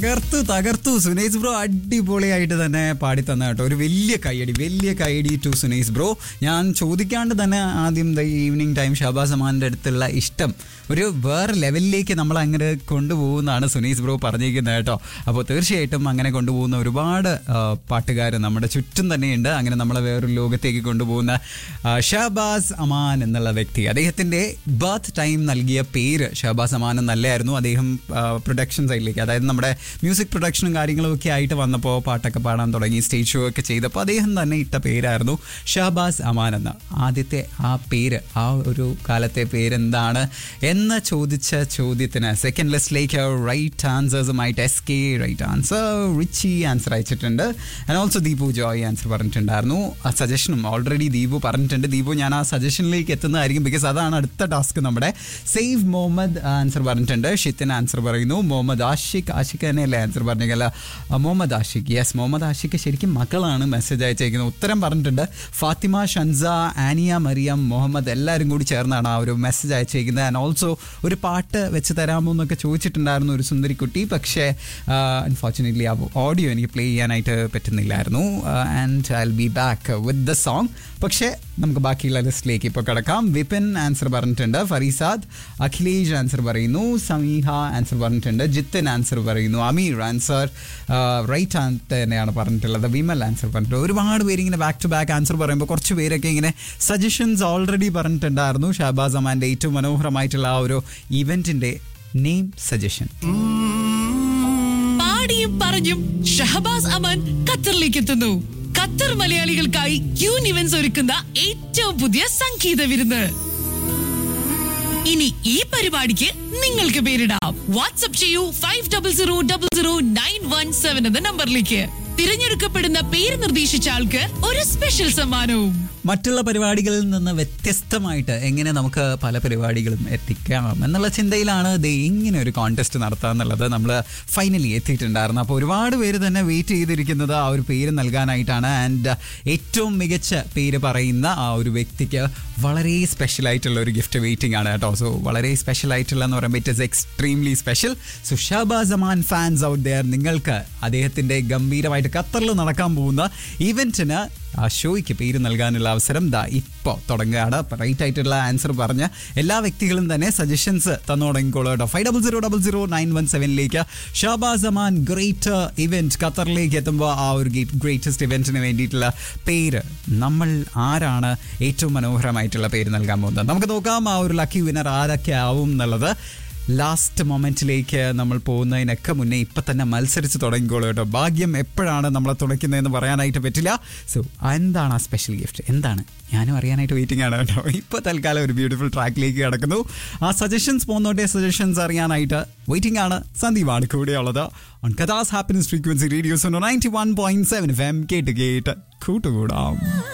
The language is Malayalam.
തകർത്തു തകർത്തു സുനേഷ് ബ്രോ അടിപൊളിയായിട്ട് തന്നെ പാടി തന്ന കേട്ടോ ഒരു വലിയ കൈയടി വലിയ കൈയടി ടു സുനേഷ് ബ്രോ ഞാൻ ചോദിക്കാണ്ട് തന്നെ ആദ്യം ദ ഈവനിങ് ടൈം ഷാബാസ് അമാന്റെ അടുത്തുള്ള ഇഷ്ടം ഒരു വേറെ ലെവലിലേക്ക് നമ്മൾ അങ്ങനെ കൊണ്ടുപോകുന്നതാണ് സുനീസ് ബ്രോ പറഞ്ഞിരിക്കുന്നത് കേട്ടോ അപ്പോൾ തീർച്ചയായിട്ടും അങ്ങനെ കൊണ്ടുപോകുന്ന ഒരുപാട് പാട്ടുകാർ നമ്മുടെ ചുറ്റും തന്നെയുണ്ട് അങ്ങനെ നമ്മളെ വേറൊരു ലോകത്തേക്ക് കൊണ്ടുപോകുന്ന ആ, ഷഹബാസ് അമാൻ എന്നുള്ള വ്യക്തി അദ്ദേഹത്തിൻ്റെ ബർത്ത് ടൈം നൽകിയ പേര് ഷഹബാസ് അമാൻ എന്നല്ലായിരുന്നു അദ്ദേഹം പ്രൊഡക്ഷൻ സൈഡിലേക്ക് അതായത് നമ്മുടെ മ്യൂസിക് പ്രൊഡക്ഷനും കാര്യങ്ങളും ഒക്കെ ആയിട്ട് വന്നപ്പോൾ പാട്ടൊക്കെ പാടാൻ തുടങ്ങി സ്റ്റേജ് ഷോ ഒക്കെ ചെയ്തപ്പോൾ അദ്ദേഹം തന്നെ ഇട്ട പേരായിരുന്നു ഷഹബാസ് അമാൻ എന്ന് ആദ്യത്തെ ആ പേര് ആ ഒരു കാലത്തെ പേരെന്താണ് എന്ന് ചോദിച്ച ചോദ്യത്തിന് സെക്കൻഡ് ലിസ്റ്റിലേക്ക് റൈറ്റ് ആൻസേഴ്സുമായിട്ട് S K right answer Richie answer അയച്ചിട്ടുണ്ട് and also Deepu Joy answer പറഞ്ഞിട്ടുണ്ടായിരുന്നു ആ സജഷനും ഓൾറെഡി ദീപു പറഞ്ഞിട്ടുണ്ട് ദീപു ഞാൻ ആ സജഷനിലേക്ക് എത്തുന്നതായിരിക്കും ബിക്കോസ് അതാണ് അടുത്ത ടാസ്ക് നമ്മുടെ സേവ് മുഹമ്മദ് ആൻസർ പറഞ്ഞിട്ടുണ്ട് ഷിത്തിൻ ആൻസർ പറയുന്നു മുഹമ്മദ് ആഷിഖ് ആഷിഖ് തന്നെയല്ലേ ആൻസർ പറഞ്ഞില്ല മുഹമ്മദ് ആഷിഖ് യെസ് മുഹമ്മദ് ആഷിഖ് ശരിക്കും മക്കളാണ് മെസ്സേജ് അയച്ചേക്കുന്നത് ഉത്തരം പറഞ്ഞിട്ടുണ്ട് ഫാത്തിമ ഷൻസ ആനിയ മറിയം മുഹമ്മദ് എല്ലാവരും കൂടി ചേർന്നാണ് ആ ഒരു മെസ്സേജ് അയച്ചേക്കുന്നത് ആൻഡ് ഓൾസോ ഒരു പാട്ട് വെച്ച് തരാമോ എന്നൊക്കെ ചോദിച്ചിട്ടുണ്ടായിരുന്നു ഒരു സുന്ദരിക്കുട്ടി പക്ഷേ അൺഫോർച്ചുനേറ്റ്ലി ആ ഓഡിയോ എനിക്ക് പ്ലേ ചെയ്യാനായിട്ട് പറ്റുന്നില്ലായിരുന്നു and I be back with the song പക്ഷേ നമുക്ക് ബാക്കിയുള്ള ലിസ്റ്റിലേക്ക് ഇപ്പോൾ കിടക്കാം വിപിൻ ആൻസർ പറഞ്ഞിട്ടുണ്ട് ഫറീസാദ് അഖിലേഷ് ആൻസർ പറയുന്നു സമീഹ ആൻസർ പറഞ്ഞിട്ടുണ്ട് ജിത്തിൻ ആൻസർ പറയുന്നു അമീർ ആൻസർ റൈറ്റ് ആൻസർ തന്നെയാണ് പറഞ്ഞിട്ടുള്ളത് വിമൽ ആൻസർ പറഞ്ഞിട്ടുണ്ട് ഒരുപാട് പേര് ഇങ്ങനെ ബാക്ക് ടു ബാക്ക് ആൻസർ പറയുമ്പോൾ കുറച്ച് പേരൊക്കെ ഇങ്ങനെ സജഷൻസ് ഓൾറെഡി പറഞ്ഞിട്ടുണ്ടായിരുന്നു ഷഹബാസ് അമാൻ്റെ ഏറ്റവും മനോഹരമായിട്ടുള്ള ആ ഒരു ഇവൻറ്റിൻ്റെ നെയിം സജഷൻ പാടിയും പറഞ്ഞും ഷഹബാസ് അമൻ ഖത്തറിലേക്ക് എത്തുന്നു ഖത്തർ മലയാളികൾക്കായി ക്യൂൻ ഇവന്റ്സ് ഒരുക്കുന്ന ഏറ്റവും പുതിയ സംഗീത വിരുന്ന് ഇനി ഈ പരിപാടിക്ക് നിങ്ങൾക്ക് പേരിടാം വാട്സ്ആപ്പ് ചെയ്യൂ five double zero double zero nine one seven എന്ന നമ്പറിലേക്ക് തിരഞ്ഞെടുക്കപ്പെടുന്ന പേര് നിർദ്ദേശിച്ച ആൾക്ക് ഒരു സ്പെഷ്യൽ സമ്മാനവും മറ്റുള്ള പരിപാടികളിൽ നിന്ന് വ്യത്യസ്തമായിട്ട് എങ്ങനെ നമുക്ക് പല പരിപാടികളും എത്തിക്കാം എന്നുള്ള ചിന്തയിലാണ് ഇത് ഇങ്ങനെ ഒരു കോൺടെസ്റ്റ് നടത്തുക എന്നുള്ളത് നമ്മൾ ഫൈനലി എത്തിയിട്ടുണ്ടായിരുന്നു അപ്പോൾ ഒരുപാട് പേര് തന്നെ വെയിറ്റ് ചെയ്തിരിക്കുന്നത് ആ ഒരു പേര് നൽകാനായിട്ടാണ് ആൻഡ് ഏറ്റവും മികച്ച പേര് പറയുന്ന ആ ഒരു വ്യക്തിക്ക് വളരെ സ്പെഷ്യൽ ആയിട്ടുള്ള ഒരു ഗിഫ്റ്റ് വെയിറ്റിംഗ് ആണ് കേട്ടോ സോ വളരെ സ്പെഷ്യൽ ആയിട്ടുള്ള എന്ന് പറയുമ്പോൾ it is extremely special so Shahabaz Aman fans out there നിങ്ങൾക്ക് അദ്ദേഹത്തിൻ്റെ ഗംഭീരമായിട്ട് ഖത്തറിൽ നടക്കാൻ പോകുന്ന ഇവൻറ്റിന് ആ ഷോയ്ക്ക് പേര് നൽകാനുള്ള അവസരം ദാ ഇപ്പോൾ തുടങ്ങുകയാണ് റൈറ്റ് ആയിട്ടുള്ള ആൻസർ പറഞ്ഞ എല്ലാ വ്യക്തികളും തന്നെ സജഷൻസ് തന്നു തുടങ്ങിക്കോളൂ കേട്ടോ five double zero double zero nine one സെവനിലേക്ക് ഷാബാസ് അമാൻ ഗ്രേറ്റ് ഇവൻറ്റ് ഖത്തറിലേക്ക് എത്തുമ്പോൾ ആ ഒരു ഗ്രേറ്റസ്റ്റ് ഇവൻറ്റിന് വേണ്ടിയിട്ടുള്ള പേര് നമ്മൾ ആരാണ് ഏറ്റവും മനോഹരമായിട്ടുള്ള പേര് നൽകാൻ പോകുന്നത് നമുക്ക് നോക്കാം ആ ഒരു ലക്കി വിന്നർ ആരൊക്കെ ആവും എന്നുള്ളത് ലാസ്റ്റ് മൊമെന്റിലേക്ക് നമ്മൾ പോകുന്നതിനൊക്കെ മുന്നേ ഇപ്പൊ തന്നെ മത്സരിച്ച് തുടങ്ങിക്കോളൂ കേട്ടോ ഭാഗ്യം എപ്പോഴാണ് നമ്മളെ തുണയ്ക്കുന്നതെന്ന് പറയാനായിട്ട് പറ്റില്ല സോ എന്താണ് ആ സ്പെഷ്യൽ ഗിഫ്റ്റ് എന്താണ് ഞാനും അറിയാനായിട്ട് വെയിറ്റിംഗ് ആണ് കേട്ടോ ഇപ്പോൾ തൽക്കാലം ഒരു ബ്യൂട്ടിഫുൾ ട്രാക്കിലേക്ക് കിടക്കുന്നു ആ സജഷൻസ് പോകുന്നോട്ടെ സജഷൻസ് അറിയാനായിട്ട് വെയിറ്റിംഗ് ആണ് സന്ദീപാണ് കൂടെയുള്ളത് ഓൺ കഥാസ് happiness frequency radio's ninety one point seven F M കേട്ട് കേട്ട് കൂട്ടുകൂടാം